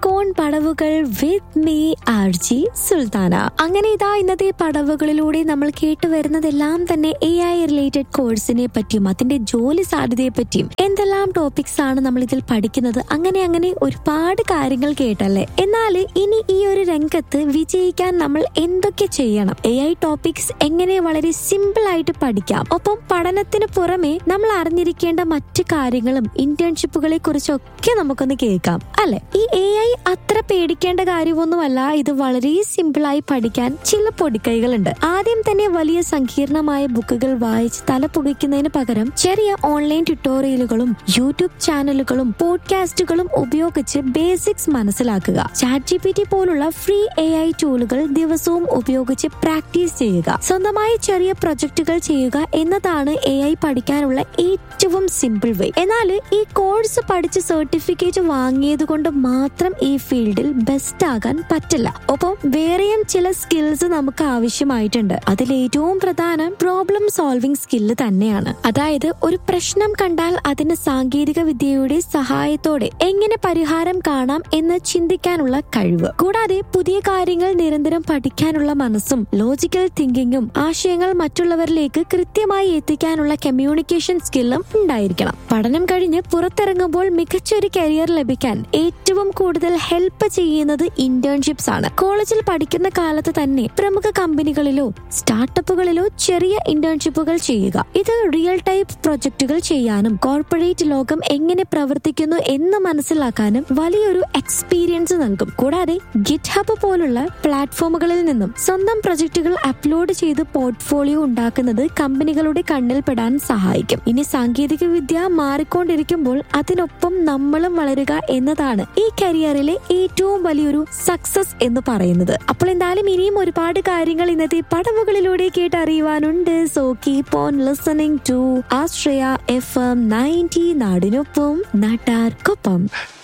unicorn പടവുകൾ with me R J Sultana അങ്ങനെ ഇതാ ഇന്നത്തെ പടവുകളിലൂടെ നമ്മൾ കേട്ടു വരുന്നതെല്ലാം തന്നെ എ ഐ റിലേറ്റഡ് കോഴ്സിനെ പറ്റിയും അതിന്റെ ജോലി സാധ്യതയെ പറ്റിയും എന്തെല്ലാം ടോപ്പിക്സ് ആണ് നമ്മൾ ഇതിൽ പഠിക്കുന്നത് അങ്ങനെ അങ്ങനെ ഒരുപാട് കാര്യങ്ങൾ കേട്ടല്ലേ എന്നാൽ ഇനി ഈ ഒരു രംഗത്ത് വിജയിക്കാൻ നമ്മൾ എന്തൊക്കെ ചെയ്യണം എ ഐ ടോപ്പിക്സ് എങ്ങനെ വളരെ സിമ്പിൾ ആയിട്ട് പഠിക്കാം ഒപ്പം പഠനത്തിന് പുറമെ നമ്മൾ അറിഞ്ഞിരിക്കേണ്ട മറ്റു കാര്യങ്ങളും ഇന്റേൺഷിപ്പുകളെ കുറിച്ചൊക്കെ നമുക്കൊന്ന് കേൾക്കാം അല്ലെ ഈ എ ഐ അത്ര പേടിക്കേണ്ട കാര്യമൊന്നുമല്ല ഇത് വളരെ സിമ്പിൾ ആയി പഠിക്കാൻ ചില പൊടിക്കൈകളുണ്ട് ആദ്യം തന്നെ വലിയ സങ്കീർണമായ ബുക്കുകൾ വായിച്ച് തല പുകയ്ക്കുന്നതിന് പകരം ചെറിയ ഓൺലൈൻ ട്യൂട്ടോറിയലുകളും യൂട്യൂബ് ചാനലുകളും പോഡ്കാസ്റ്റുകളും ഉപയോഗിച്ച് ബേസിക്സ് മനസ്സിലാക്കുക ചാറ്റ് ജി പി ടി പോലുള്ള ഫ്രീ എ ഐ ടൂളുകൾ ദിവസവും ഉപയോഗിച്ച് പ്രാക്ടീസ് ചെയ്യുക സ്വന്തമായി ചെറിയ പ്രൊജക്ടുകൾ ചെയ്യുക എന്നതാണ് എ ഐ പഠിക്കാനുള്ള ഏറ്റവും സിമ്പിൾ വേ എന്നാൽ ഈ കോഴ്സ് പഠിച്ച് സർട്ടിഫിക്കറ്റ് വാങ്ങിയത് കൊണ്ട് മാത്രം ഈ ഫീൽഡിൽ ബെസ്റ്റ് ആകാൻ പറ്റില്ല ഒപ്പം വേറെയും ചില സ്കിൽസ് നമുക്ക് ആവശ്യമായിട്ടുണ്ട് അതിൽ ഏറ്റവും പ്രധാനം പ്രോബ്ലം സോൾവിംഗ് സ്കില്ല് തന്നെയാണ് അതായത് ഒരു പ്രശ്നം കണ്ടാൽ അതിന് സാങ്കേതിക വിദ്യയുടെ സഹായത്തോടെ എങ്ങനെ പരിഹാരം കാണാം എന്ന് ചിന്തിക്കാനുള്ള കഴിവ് കൂടാതെ പുതിയ കാര്യങ്ങൾ നിരന്തരം പഠിക്കാനുള്ള മനസ്സും ലോജിക്കൽ തിങ്കിങ്ങും ആശയങ്ങൾ മറ്റുള്ളവരിലേക്ക് കൃത്യമായി എത്തിക്കാനുള്ള കമ്മ്യൂണിക്കേഷൻ സ്കില്ലും ഉണ്ടായിരിക്കണം പഠനം കഴിഞ്ഞ് പുറത്തിറങ്ങുമ്പോൾ മികച്ചൊരു കരിയർ ലഭിക്കാൻ ഏറ്റവും കൂടുതൽ ഹെൽപ്പ് ചെയ്യുന്നത് ഇന്റേൺഷിപ്സ് ആണ് കോളേജിൽ പഠിക്കുന്ന കാലത്ത് തന്നെ പ്രമുഖ കമ്പനികളിലോ സ്റ്റാർട്ടപ്പുകളിലോ ചെറിയ ഇന്റേൺഷിപ്പുകൾ ചെയ്യുക ഇത് റിയൽ ടൈപ്പ് പ്രൊജക്ടുകൾ ചെയ്യാനും കോർപ്പറേറ്റ് ലോകം എങ്ങനെ പ്രവർത്തിക്കുന്നു എന്ന് മനസ്സിലാക്കാനും വലിയൊരു എക്സ്പീരിയൻസ് നൽകും കൂടാതെ ഗിറ്റ് ഹബ് പോലുള്ള പ്ലാറ്റ്ഫോമുകളിൽ നിന്നും സ്വന്തം പ്രൊജക്ടുകൾ അപ്ലോഡ് ചെയ്ത് പോർട്ട്ഫോളിയോ ഉണ്ടാക്കുന്നത് കമ്പനികളുടെ കണ്ണിൽ പെടാൻ സഹായിക്കും ഇനി സാങ്കേതിക വിദ്യ മാറിക്കൊണ്ടിരിക്കുമ്പോൾ അതിനൊപ്പം നമ്മളും വളരുക എന്നതാണ് ഈ കരിയറിലെ ഏറ്റവും വലിയൊരു സക്സസ് എന്ന് പറയുന്നത് അപ്പോൾ എന്തായാലും ഇനിയും ഒരുപാട് കാര്യങ്ങൾ ഇന്നത്തെ പടവുകളിലൂടെ കേട്ടറിയുവാനുണ്ട് so keep on listening to Ashraya F M ninety നാടിനൊപ്പം നാട്ടാർക്കൊപ്പം